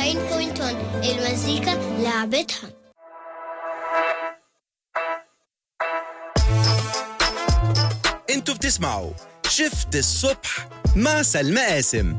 المزيكا لعبتها انتوا بتسمعوا شفت الصبح مع سلمى قاسم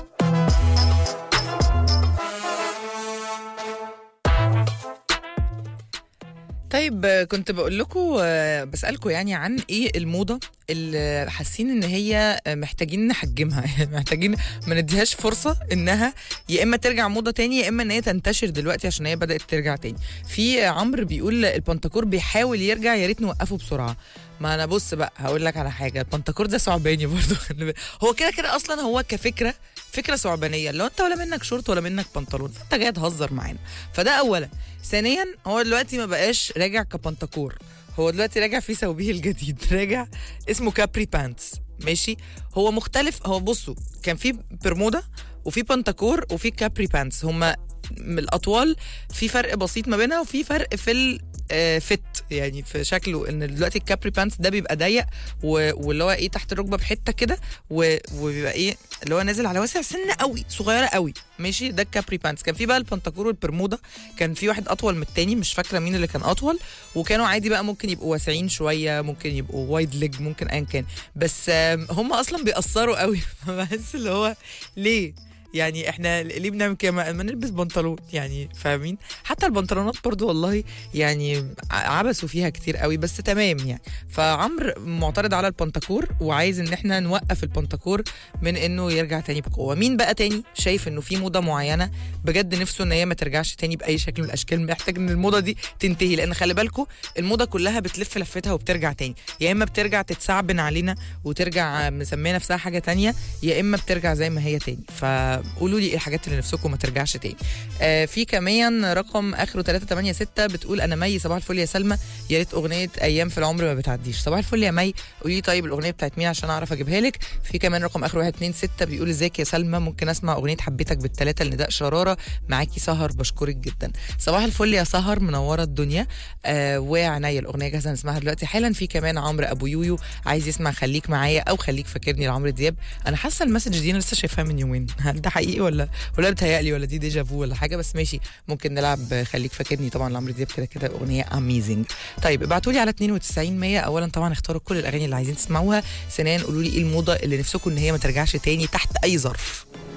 طيب آه، كنت بقول لكم بسألكم يعني عن ايه الموضة اللي حاسين ان هي آه، محتاجين نحجمها يعني محتاجين ما نديهاش فرصة انها يا اما ترجع موضة تاني يا اما ان هي تنتشر دلوقتي عشان هي بدأت ترجع تاني في آه، عمرو بيقول البنتاكور بيحاول يرجع يا ريت نوقفه بسرعة ما انا بص بقى هقول لك على حاجه البنتاكور ده ثعباني برضو خلي بالك. هو كده كده اصلا هو كفكره فكره ثعبانيه لو انت ولا منك شورت ولا منك بنطلون فانت جاي تهزر معانا فده اولا ثانيا هو دلوقتي ما بقاش راجع كبنتاكور هو دلوقتي راجع في ثوبه الجديد راجع اسمه كابري بانتس ماشي هو مختلف هو بصوا كان في برمودا وفي بنتاكور وفي كابري بانتس هما من الاطوال في فرق بسيط ما بينها وفي فرق في ال آه، فت يعني في شكله ان دلوقتي الكابري بانتس ده بيبقى ضيق و- واللي هو ايه تحت الركبه بحته كده و- وبيبقى ايه اللي هو نازل على واسع سنه قوي صغيره قوي ماشي ده الكابري بانتس كان في بقى البنتاكور والبرمودا كان في واحد اطول من التاني مش فاكره مين اللي كان اطول وكانوا عادي بقى ممكن يبقوا واسعين شويه ممكن يبقوا وايد ليج ممكن ايا كان بس آم، هم اصلا بيأثروا قوي فبحس اللي هو ليه يعني احنا ليه بنعمل كده ما ما نلبس بنطلون يعني فاهمين حتى البنطلونات برضو والله يعني ع- عبثوا فيها كتير قوي بس تمام يعني فعمرو معترض على البنتاكور وعايز ان احنا نوقف البنتاكور من انه يرجع تاني بقوه مين بقى تاني شايف انه في موضه معينه بجد نفسه ان هي ما ترجعش تاني باي شكل من الاشكال محتاج ان الموضه دي تنتهي لان خلي بالكم الموضه كلها بتلف لفتها وبترجع تاني يا اما بترجع تتثعبن علينا وترجع مسميه نفسها حاجه تانية يا اما بترجع زي ما هي تاني فقولوا لي ايه الحاجات اللي نفسكم ما ترجعش تاني آه في كمان رقم اخره 386 بتقول انا مي صباح الفل يا سلمى يا ريت اغنيه ايام في العمر ما بتعديش صباح الفل يا مي قولي لي طيب الاغنيه بتاعت مين عشان اعرف اجيبها لك في كمان رقم اخره 126 بيقول ازيك يا سلمى ممكن اسمع اغنيه حبيتك بالثلاثه لنداء شراره معاكي سهر بشكرك جدا صباح الفل يا سهر منوره الدنيا آه وعناية الاغنيه جاهزه نسمعها دلوقتي حالا في كمان عمرو ابو يويو عايز يسمع خليك معايا او خليك فاكرني لعمرو دياب انا حاسه المسج دي انا لسه شايفاها من يومين هل ده حقيقي ولا ولا بتهيألي ولا دي ديجا فو ولا حاجه بس ماشي ممكن نلعب خليك فاكرني طبعا لعمرو دياب كده كده اغنيه اميزنج طيب ابعتوا لي على 92 100 اولا طبعا اختاروا كل الاغاني اللي عايزين تسمعوها ثانيا قولوا لي ايه الموضه اللي نفسكم ان هي ما ترجعش تاني تحت اي ظرف